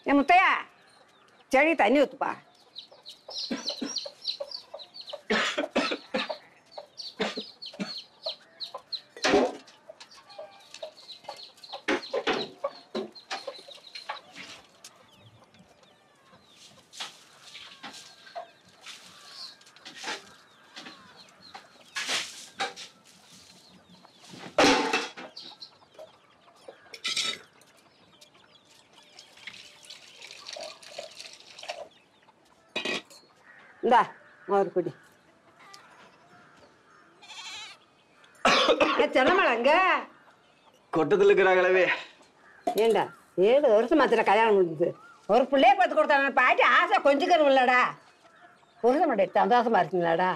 என் முத்தையா செடி தண்ணி ஊத்துப்பா இந்தா ஒரு குடி சென்னமலங்க கொட்டத்தில் இருக்கிறாங்களவே ஏண்டா ஏழு வருஷம் மாத்திர கல்யாணம் முடிஞ்சது ஒரு பிள்ளைய பார்த்து கொடுத்தாங்க பாட்டி ஆசை கொஞ்சிக்கிறோம் இல்லடா புருஷ மாட்டே சந்தோஷமா இருக்கீங்களாடா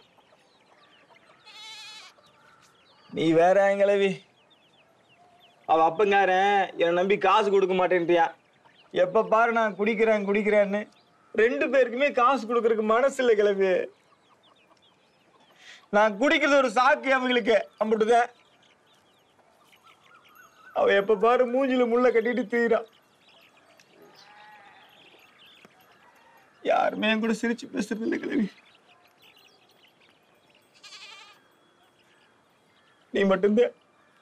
நீ வேற எங்களவி அவ அப்பங்காரன் என்னை நம்பி காசு கொடுக்க மாட்டேன்ட்டியா எப்ப பாரு நான் குடிக்கிறேன் குடிக்கிறேன்னு ரெண்டு பேருக்குமே காசு கொடுக்கறதுக்கு மனசு இல்லை கிளவி நான் குடிக்கிறது ஒரு சாக்கு அவங்களுக்கு அம்பிட்டுதான் அவ எப்ப பாரு மூஞ்சில முள்ள கட்டிட்டு தீரான் யாருமே என் கூட சிரிச்சு பேசுறது இல்லை கிளவி நீ மட்டும்தான்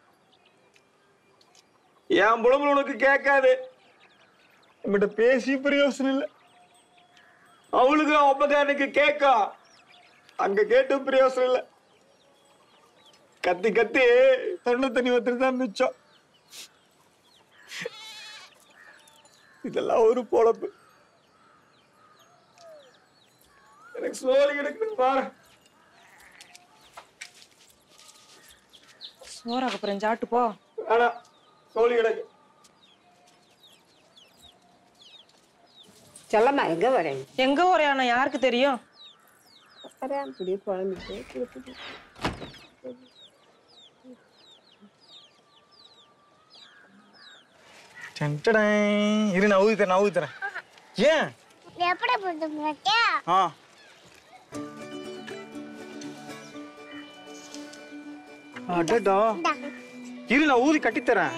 என் புலம்புல உனக்கு கேட்காது நம்மகிட்ட பேசி பிரயோசனம் இல்லை அவளுக்கு அப்பக்காரனுக்கு கேட்கா அங்க கேட்டும் பிரயோசனம் இல்லை கத்தி கத்தி தொண்டை தண்ணி வத்துட்டு தான் மிச்சம் இதெல்லாம் ஒரு பொழப்பு எனக்கு சோழி கிடக்குன்னு பாரு சோறாக்க அப்புறம் சாப்பிட்டு போ வேணாம் சோழி கிடக்கு செல்லம்மா எங்க வரேன் எங்க ஒரே யாருக்கு தெரியும் வரேன் இப்படி குழம்பு கொடுத்துட்டு டென்டடை. இரு நான் ஊதி தரேன் நான் ஊதி தரேன் ஏன் எப்படி போட்டு ஆ அடடா இரு நான் ஊதி கட்டித்தரேன்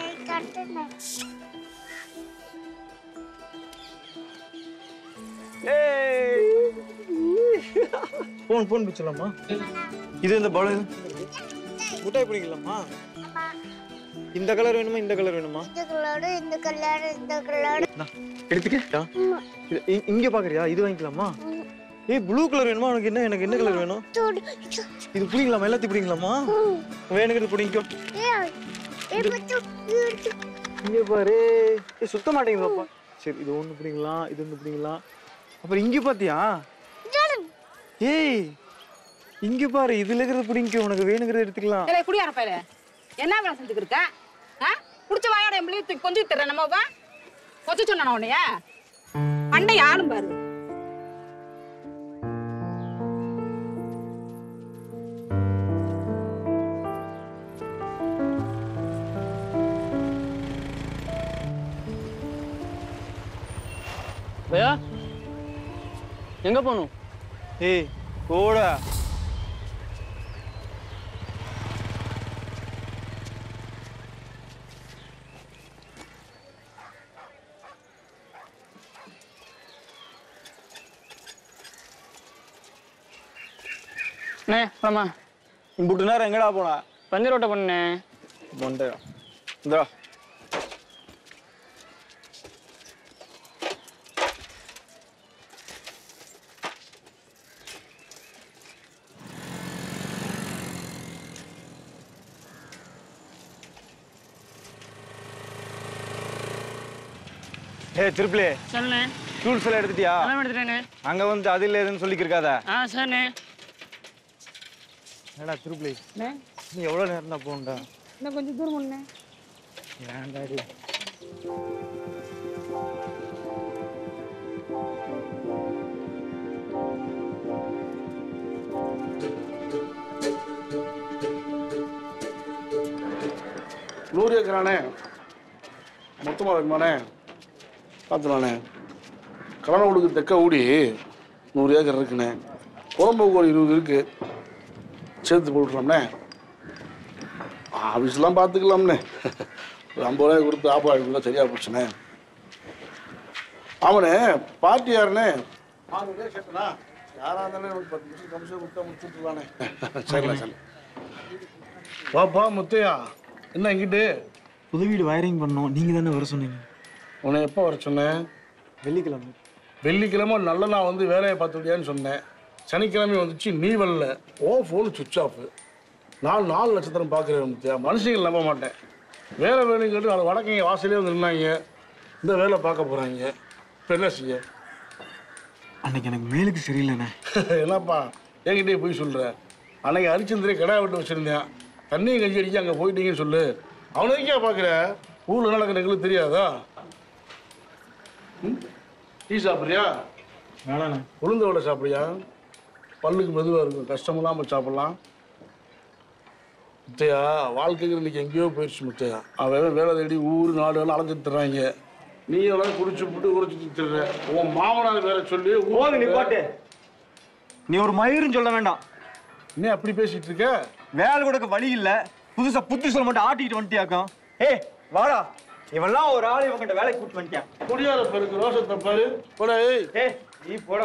போன் போன் பிடிச்சலாமா இது இந்த பல முட்டாய் பிடிக்கலாமா இந்த கலர் வேணுமா இந்த கலர் வேணுமா இந்த கலரு இந்த கலரு இந்த கலரு இந்தா, எடுத்துக்க இது- இ- இங்க பாக்குறியா இது வாங்கிக்கலாமா ஏய் ப்ளூ கலர் வேணுமா உனக்கு என்ன எனக்கு என்ன கலர் வேணும் இது பிடிங்கலாமா எல்லாத்தையும் பிடிங்கலாமா வேணுங்கிறது பிடிங்கோ இங்க பாரு ஏய் சுத்த மாட்டேங்குதுப்பா சரி இது ஒண்ணு பிடிங்கலாம் இது ஒண்ணு பிடிங்கலாம் அப்புறம் இங்க பாத்தியா ஏய் இங்க பாரு இதுல இருக்கிறது பிடிங்க உனக்கு வேணுங்கிறத எடுத்துக்கலாம் இல்லை குடியார பையல என்ன வேலை செஞ்சுக்கிட்டு இருக்க ஆ குடிச்ச வாயோட என் பிள்ளைய தூக்கி கொஞ்சம் தர்றேன் நம்ம கொச்சு சொன்ன உன்னைய அண்டை ஆளும் பாரு பையா எங்க போகணும் ஏய் போடா அண்ணே போலாமா இம்புட்டு நேரம் எங்கடா போனா பஞ்சர் ஓட்ட பண்ணே மொண்டையா இந்தா ஏய் திருப்பிலே சொல்லுண்ணே டூல்ஸ் எல்லாம் எடுத்துட்டியா எல்லாம் எடுத்துட்டேண்ணே அங்க வந்து அது இல்ல எதுன்னு சொல்லிக்க இருக்காத ஆ சரிண்ணே ஏடா திருப்பிலே நீ எவ்வளவு நேரம் தான் போகண்டா இன்னும் கொஞ்சம் தூரம் முன்னே ஏன்டாடி நூறு ஏக்கரானே மொத்தமாக இருக்குமாண்ணே பார்த்துலாண்ணே கலனவுடுக்கு தெக்க ஊடி நூறு ஏக்கர் இருக்குண்ணே புறம்போக்கு ஒரு இருபது இருக்கு சேர்த்து போட்டுக்கலாம்ண்ணே ஆஃபீஸ்லாம் பார்த்துக்கலாம்ண்ணே ஒரு ஐம்பது ரூபாய் கொடுத்து ஆப்பாடு கொடுத்தா சரியாக போச்சுண்ணே அவனு பார்ட்டி யாருன்னு ஆறு கேட்டனா யாரா இருந்தாலும் ஒரு பத்து நிமிஷம் கமிஷன் கொடுத்தா முடிச்சுட்டுலானே சரில சரி வாப்பா முத்தையா என்ன இங்கிட்டு புது வீடு வயரிங் பண்ணோம் நீங்கள் தானே வர சொன்னீங்க உன்னை எப்போ வர சொன்னேன் வெள்ளிக்கிழமை வெள்ளிக்கிழமை நல்ல நான் வந்து வேலையை பார்த்துக்கிட்டியான்னு சொன்னேன் சனிக்கிழமை வந்துச்சு நீ வரல ஓ ஃபோன் சுவிட்ச் ஆஃப் நான் நாலு நட்சத்திரம் பார்க்குறேன் முத்தியா மனுஷங்க நம்ப மாட்டேன் வேலை வேணும்னு கேட்டு நாலு வடக்கைங்க வாசலே வந்து நின்னாங்க இந்த வேலை பார்க்க போகிறாங்க இப்போ என்ன செய்ய அன்னைக்கு எனக்கு மேலுக்கு சரியில்லைண்ணே என்னப்பா என்கிட்டயே போய் சொல்கிற அன்னைக்கு அரிச்சந்திரே கடை விட்டு வச்சுருந்தேன் தண்ணியும் கஞ்சி அடிக்க அங்கே போயிட்டீங்கன்னு சொல்லு அவனை எங்கேயா பார்க்குற ஊரில் நடக்கிற எங்களுக்கு தெரியாதா ம்? டீ சாப்பிட்றியா வேணாண்ணே உளுந்த வடை சாப்பிடுறியா பல்லுக்கு மெதுவாக இருக்கும் கஷ்டம் இல்லாமல் சாப்பிடலாம் முத்தையா வாழ்க்கைக்கு இன்னைக்கு எங்கேயோ போயிடுச்சு முத்தையா அவன் வேலை தேடி ஊர் நாடு எல்லாம் அலைஞ்சிட்டு தர்றாங்க நீ எல்லாம் குடிச்சு புட்டு குடிச்சு திட்டுற உன் மாமனார் வேற சொல்லி போது நீ பாட்டு நீ ஒரு மயிருன்னு சொல்ல வேண்டாம் நீ அப்படி பேசிட்டு இருக்க வேலை கொடுக்க வழி இல்ல புதுசா புத்தி சொல்ல மட்டும் ஆட்டிட்டு வந்துட்டியாக்கம் ஏய் வாடா இவன்லாம் ஒரு ஆள் இவங்கிட்ட வேலைக்கு கூட்டு வந்துட்டான் குடியார பெருக்கு ரோசத்தை பாரு போடா ஏய் ஏய் நீ போடா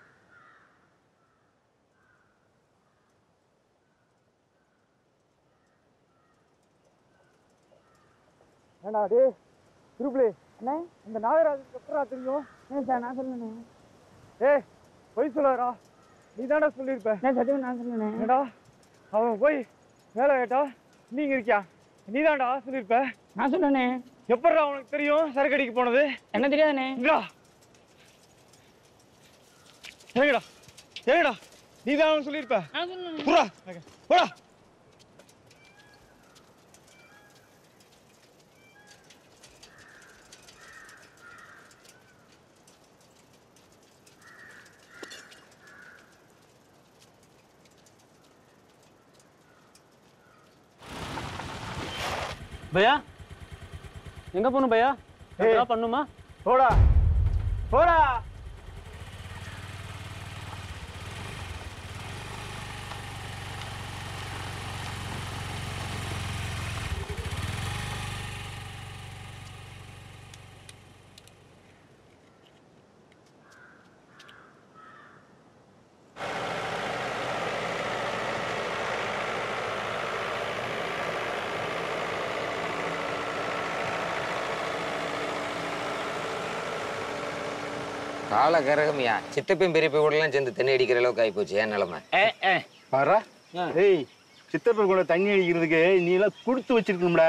ஏண்டா டே திருப்பிளே அண்ணே இந்த நாகராஜுக்கு எப்படா தெரியும் ஏன் சார் நான் சொல்லுனேன் ஏய் பொய் சொல்லாரா நீ தானே சொல்லியிருப்ப நான் சத்தியம் நான் சொன்னேன் ஏடா அவன் போய் வேலை கேட்டா நீங்க இருக்கியா நீ தான்டா சொல்லியிருப்ப நான் சொன்னேனே எப்படா உனக்கு தெரியும் சரக்கு அடிக்க போனது என்ன தெரியாதுண்ணே இங்கடா ஏங்கடா ஏங்கடா நீ தான் அவன் சொல்லியிருப்ப புறா போடா பையா எங்க போகணும் பையா ஏதாவது பண்ணுமா போடா போடா கால கரகமியா சித்தப்பையும் பெரியப்பையும் கூடலாம் சேர்ந்து தண்ணி அடிக்கிற அளவுக்கு ஆகிப்போச்சு ஏன் நிலமை பாரா ஏய் சித்தப்பன் கூட தண்ணி அடிக்கிறதுக்கு நீ எல்லாம் கொடுத்து வச்சிருக்கணும்டா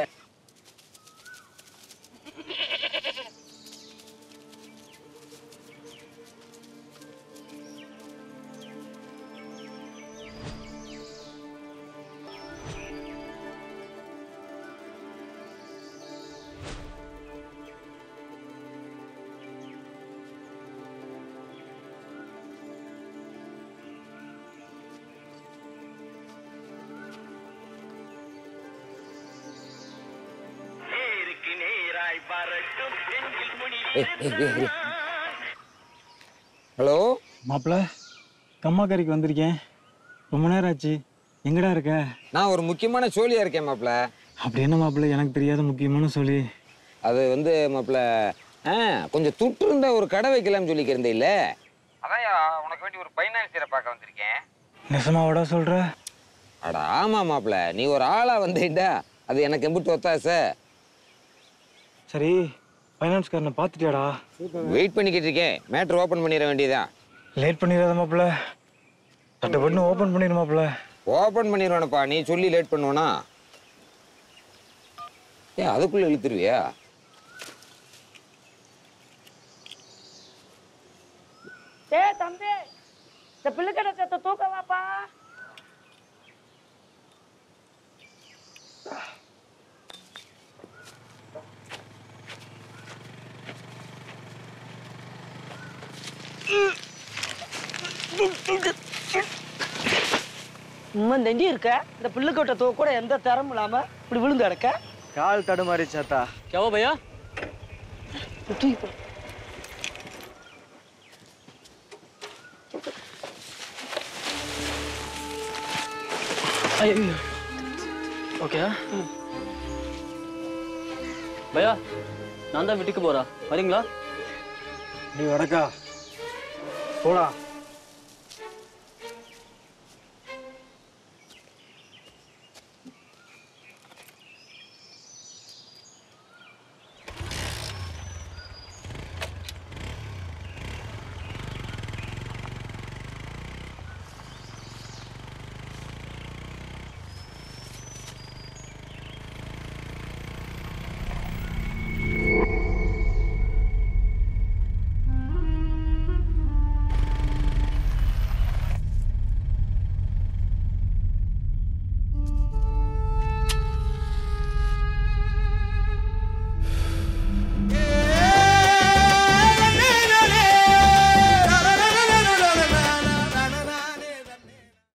ஹலோ மாப்பிள்ள கம்மாக்கரைக்கு வந்திருக்கேன் ரொம்ப நேரம் ஆச்சு எங்கடா இருக்க நான் ஒரு முக்கியமான சோழியா இருக்கேன் மாப்ள அப்படி என்ன மாப்பிள்ள எனக்கு தெரியாத முக்கியமான சொல்லி அது வந்து மாப்ள ஆ கொஞ்சம் துட்டு இருந்த ஒரு கடை வைக்கலாம்னு சொல்லிக்கிறதே இல்ல அதான் உனக்கு வேண்டி ஒரு பைனான்சியரை பார்க்க வந்திருக்கேன் நெசமாவோட சொல்ற அட ஆமா மாப்ள நீ ஒரு ஆளா வந்தேன்டா அது எனக்கு எம்பிட்டு ஒத்தாச சரி ஃபைனான்ஸ்காரனை பார்த்துட்டியாடா வெயிட் பண்ணிக்கிட்டு இருக்கேன் மேட்ரு ஓபன் பண்ணிட வேண்டியதான் லேட் பண்ணிடாத மாப்பிள்ள தட்டப்பட்டு ஓப்பன் பண்ணிடு மாப்பிள்ள ஓபன் பண்ணிடுவானப்பா நீ சொல்லி லேட் பண்ணுவானா ஏன் அதுக்குள்ள இழுத்துருவியா ஏய் தம்பி இந்த பிள்ளைக்கடை சத்த தூக்க வாப்பா உம்மன் தண்டி இருக்க இந்த பிள்ளைக்கோட்டை தூக்க கூட எந்த திறமும் இல்லாம இப்படி விழுந்து கிடக்க கால் தடுமாறி சாத்தா கேவா பையா தூக்கி போ. ஐயோ ஓகே பையா நான் தான் வீட்டுக்கு போறேன் வரீங்களா நீ வடக்கா போடா